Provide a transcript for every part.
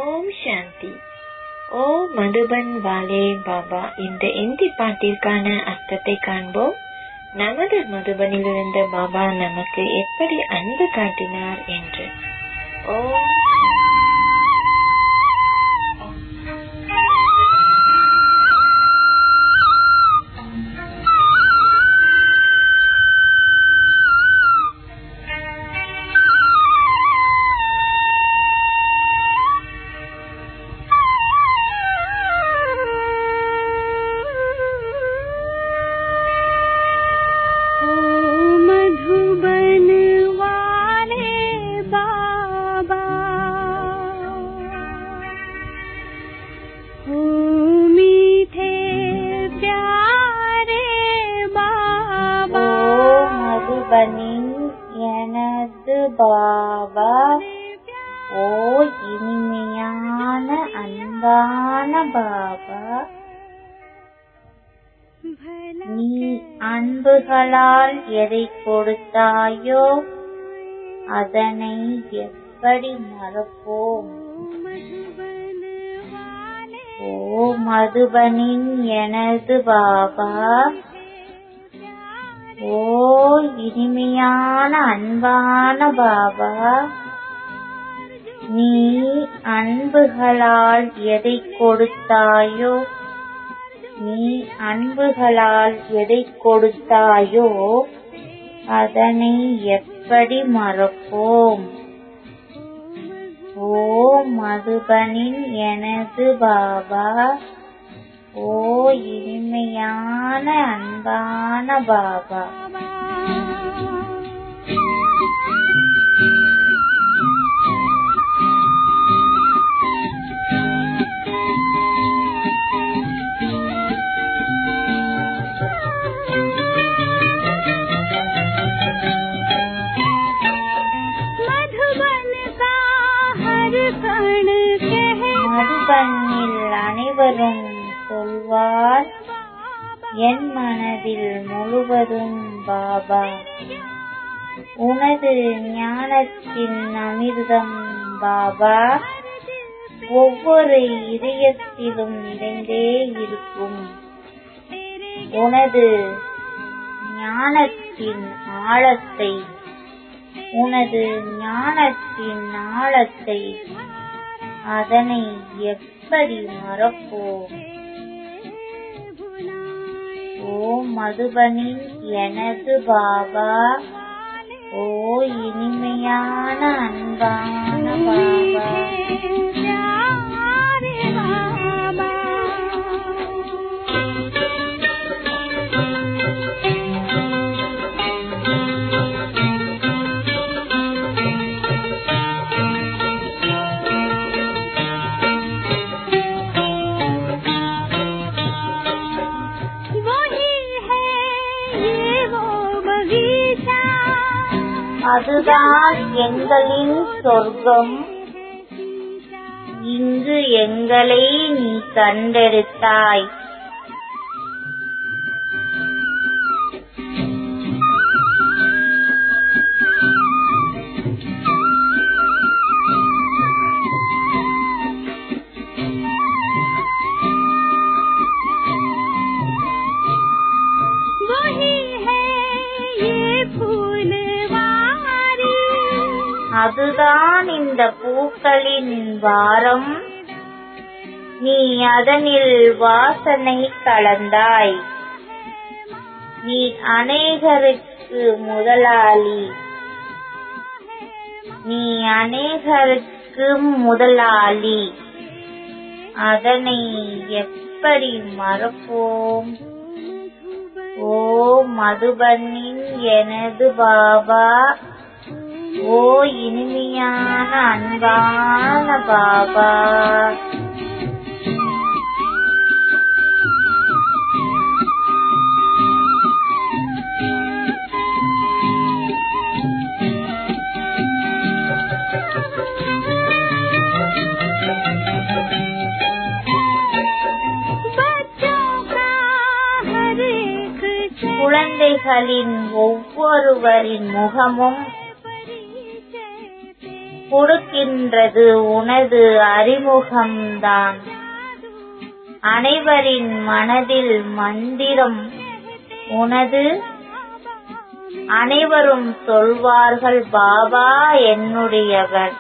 ஓம் சாந்தி ஓ மதுபன் வாலே பாபா இந்த இந்தி பாட்டிற்கான அர்த்தத்தை காண்போம் நமது மதுபனிலிருந்த பாபா நமக்கு எப்படி அன்பு காட்டினார் என்று ஓம் ओ मधुबन वाले बाबा ओ मीठे प्यारे बाबा ஓ மதுபனின் எனது பாபா ஓ இனிமையான அன்பான பாபா நீ அன்புகளால் எதை கொடுத்தாயோ அதனை எப்படி மறப்போம் ஓ மதுபனின் எனது பாபா ஓ இனிமையான அன்பான பாபா நீ அன்புகளால் எதை கொடுத்தாயோ நீ அன்புகளால் எதை கொடுத்தாயோ அதனை எப்படி மறப்போம் ஓ மதுபனின் எனது பாபா ஓ இனிமையான அன்பான பாபா मधुबन का हर कण कह மதுபனில் அனைவரும் சொல்வார் என் மனதில் முழுவதும் பாபா உனது ஞானத்தின் அமிர்தம் பாபா ஒவ்வொரு இதயத்திலும் நிறைந்தே இருக்கும் உனது ஞானத்தின் ஆழத்தை உனது ஞானத்தின் ஆழத்தை அதனை எப்படி மறப்போம் ஓ மதுபனின் எனது பாபா ஓ இனிமையான அன்பான பாபா प्यारे बाबा वही है ये वो बगीचा அதுதான் எங்களின் சொர்க்கம் இங்கு எங்களை நீ கண்டெடுத்தாய் वही है ये फूलवारी அதுதான் இந்த பூக்களின் வாரம் நீ அதனில் வாசனை கலந்தாய் நீ அநேகருக்கு முதலாளி நீ அநேகருக்கு முதலாளி அதனை எப்படி மறப்போம் ஓ மதுபனின் எனது பாபா ஓ இனிமையான அன்பான பாபா बच्चों का हर एक குழந்தைகளின் ஒவ்வொருவரின் முகமும் கொடுக்கின்றது உனது அறிமுகம்தான் அனைவரின் மனதில் மந்திரம் உனது அனைவரும் சொல்வார்கள் பாபா என்னுடையவர்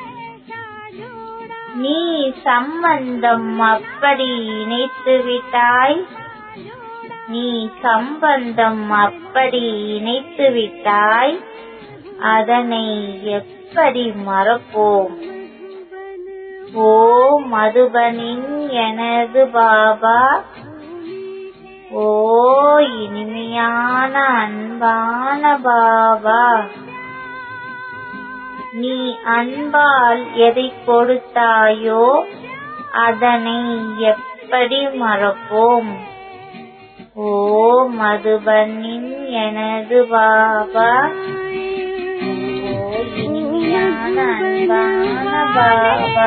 நீ சம்பந்தம் அப்படி இணைத்து விட்டாய் நீ சம்பந்தம் அப்படி இணைத்து விட்டாய் அதனை எப்படி மறப்போம் ஓ மதுபனின் எனது பாபா ஓ இனிமையான அன்பான பாபா நீ அன்பால் எதை கொடுத்தாயோ அதனை எப்படி மறப்போம் ஓ மதுபனின் எனது பாபா ஓ இனிமையான அன்பான பாபா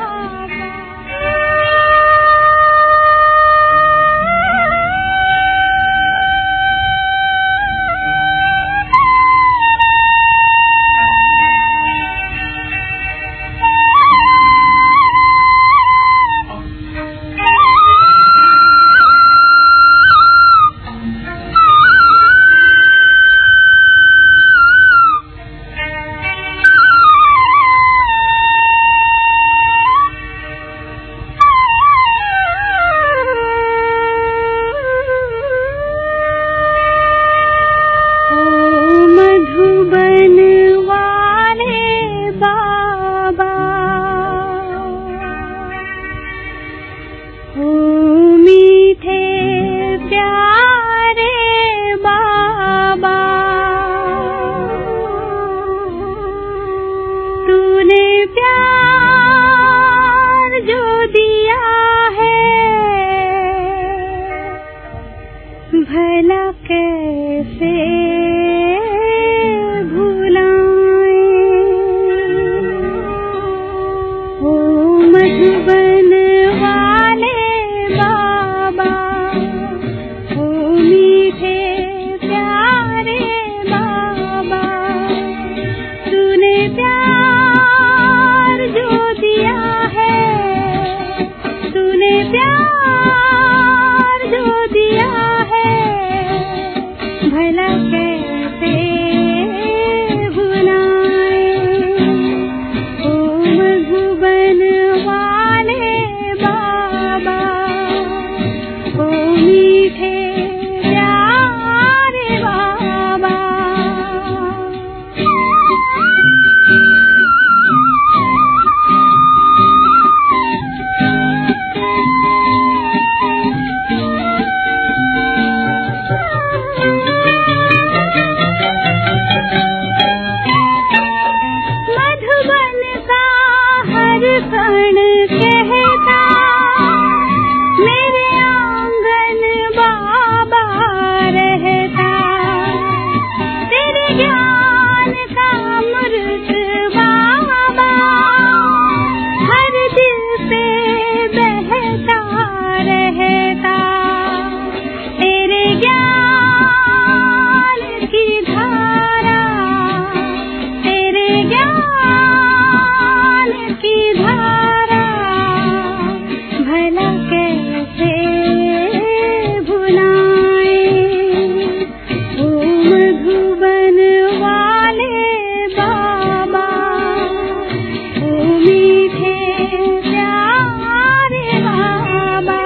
ओ मधुबन वाले बाबा ओ मीठे प्यारे बाबा तूने प्यार जो दिया है भला कैसे भुलाएं ओ मधुबन वाले बाबा ओ मीठे प्यारे बाबा तूने प्यार जो दिया है तूने प्यार जो दिया है भला कैसे भुलाएं ओ मधुबन वाले बाबा ओ मीठे प्यारे बाबा मधुबन का हर कण कहता मेरे आंगन बाबा रहता तेरे ज्ञान का अमृत बाबा हर दिल पे बहता रहता तेरे ज्ञान की धारा तेरे ज्ञान की धारा भला कैसे भुलाएं ओ मधुबन वाले बाबा ओ मीठे प्यारे बाबा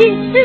किस